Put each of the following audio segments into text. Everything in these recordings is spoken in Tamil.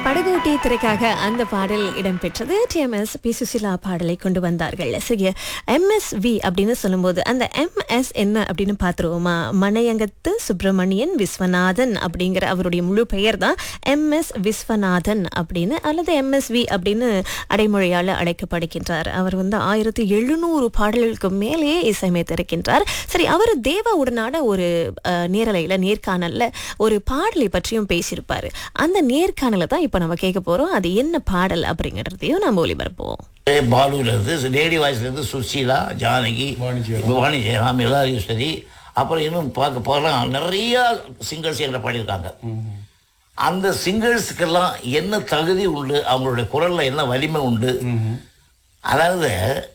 படகோட்டி திரைக்காக அந்த பாடல் இடம்பெற்றது டிஎம்எஸ் பி சுசிலா பாடலை கொண்டு வந்தார்கள் சரி எம்எஸ்வி அப்படின்னு சொல்லும்போது அந்த எம்எஸ் என்ன அப்படின்னு பார்த்துருவோமா மனையங்கத்து சுப்பிரமணியன் விஸ்வநாதன் அப்படிங்கிற அவருடைய முழு பெயர் தான் எம்எஸ் விஸ்வநாதன் அப்படின்னு அல்லது எம்எஸ்வி அப்படின்னு அடைமொழியால் அழைக்கப்படுகின்றார் அவர் வந்து ஆயிரத்தி எழுநூறு பாடல்களுக்கு மேலேயே இசையமைத்திருக்கின்றார் சரி அவர் தேவாவுடனான ஒரு அஹ், நேரலையில நேர்காணல்ல ஒரு பாடலை பற்றியும் பேசியிருப்பாரு அந்த நேர்காணலை தான் இப்போ நம்ம கேட்க போறோம் அது என்ன பாடல் அப்படிங்கிறதையும் நம்ம ஒளிபரப்புவோம் பாலுலேருந்து லேடி வாய்ஸ்லேருந்து சுசீலா ஜானகி வாணி ஜெயராம் எல்லாரீஸ்வரி அப்புறம் இன்னும் பார்க்க போகலாம் நிறைய சிங்கர்ஸ் எங்களை பாடியிருக்காங்க அந்த சிங்கர்ஸுக்கெல்லாம் என்ன தகுதி உண்டு அவங்களுடைய குரல்ல என்ன வலிமை உண்டு அதாவது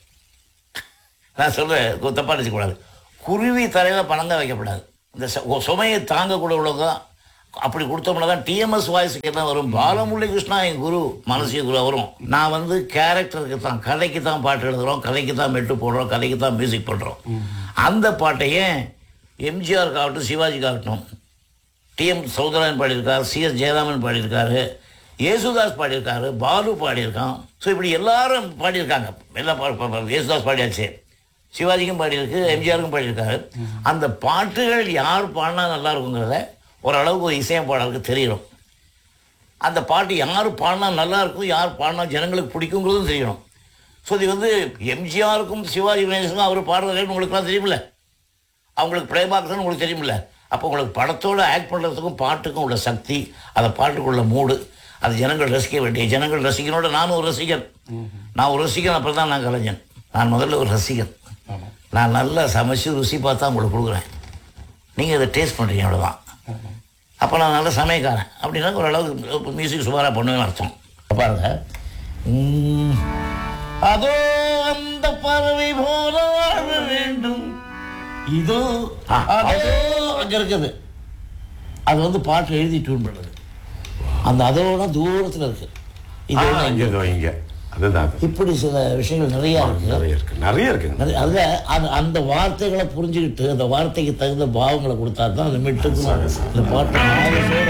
நான் சொல்கிறேன் தப்பா நினைக்கக்கூடாது குருவி தலையில் பணங்க வைக்கப்படாது இந்த சு- சுமையை தாங்கக்கூடிய உள்ளவங்க அப்படி கொடுத்தோம்னா தான் டிஎம்எஸ் வாய்ஸுக்கு என்ன வரும் பாலமுரளி கிருஷ்ணா என் குரு மனசிய குரு வரும் நான் வந்து கேரக்டருக்கு தான் கதைக்கு தான் பாட்டு எழுதுகிறோம் கதைக்கு தான் மெட்டு போடுறோம் கதைக்கு தான் மியூசிக் பண்ணுறோம் அந்த பாட்டையே எம்ஜிஆர் ஆகட்டும் சிவாஜிக்கு ஆகட்டும் டிஎம் சௌந்தரன் பாடியிருக்கார் சிஎஸ் ஜெயராமன் பாடியிருக்காரு யேசுதாஸ் பாடியிருக்காரு பாலு பாடியிருக்கான் ஸோ இப்படி எல்லாரும் பாடியிருக்காங்க எல்லாம் பா- பா- பா- யேசுதாஸ் பாடியாச்சு சிவாஜிக்கும் பாடியிருக்கு எம்ஜிஆருக்கும் பாடியிருக்காரு அந்த பாட்டுகள் யார் பாடினா நல்லா இருக்குங்கிறத ஓரளவுக்கு ஒரு இசையமைப்பாளருக்கு தெரியணும் அந்த பாட்டு யார் பாடினா நல்லா இருக்கும் யார் பாடினா ஜனங்களுக்கு பிடிக்குங்கிறதும் தெரியணும் ஸோ இது வந்து எம்ஜிஆருக்கும் சிவாஜி கணேசனுக்கும் அவர் பாடுறது உங்களுக்குலாம் தெரியுமில்ல அவங்களுக்கு பிளேபாக்ஸ்னு உங்களுக்கு தெரியுமில்ல அப்போ உங்களுக்கு படத்தோட ஆக்ட் பண்ணுறதுக்கும் பாட்டுக்கும் உள்ள சக்தி அந்த பாட்டுக்குள்ள மூடு அது ஜனங்கள் ரசிக்க வேண்டிய ஜனங்கள் ரசிக்கனோட நானும் ஒரு ரசிகன் நான் ஒரு ரசிகன் அப்புறம் தான் நான் கலைஞன் நான் முதல்ல ஒரு ரசிகன் நான் நல்லா சமைச்சு ருசி பார்த்தா உங்களுக்கு கொடுக்குறேன் நீங்கள் இதை டேஸ்ட் பண்ணுறீங்க அவ்வளோதான் அப்போ நான் நல்ல சமயக்காரன் அப்படின்னா ஓரளவுக்கு மியூசிக் சுமாராக பண்ணுவேன்னு அர்த்தம் பாருங்க உம், அதோ அந்த பறவை போல வாழ வேண்டும் இதோ அதோ அங்க இருக்குது அது வந்து பாட்டு எழுதி டியூன் பண்ணுறது அந்த அதோட தூரத்தில் இருக்கு ஆ, இது இங்க இதோ இங்க அதுதான் அது. இப்படி சில விஷயங்கள் நிறைய இருக்கு நிறைய இருக்கு நிறைய இருக்குங்க நிறைய- அதுல அந்த அந்த வார்த்தைகளை புரிஞ்சுக்கிட்டு அந்த வார்த்தைக்கு தகுந்த பாவங்களை கொடுத்தா தான் அந்த மெட்டுக்கு இந்த பாட்டு நாலு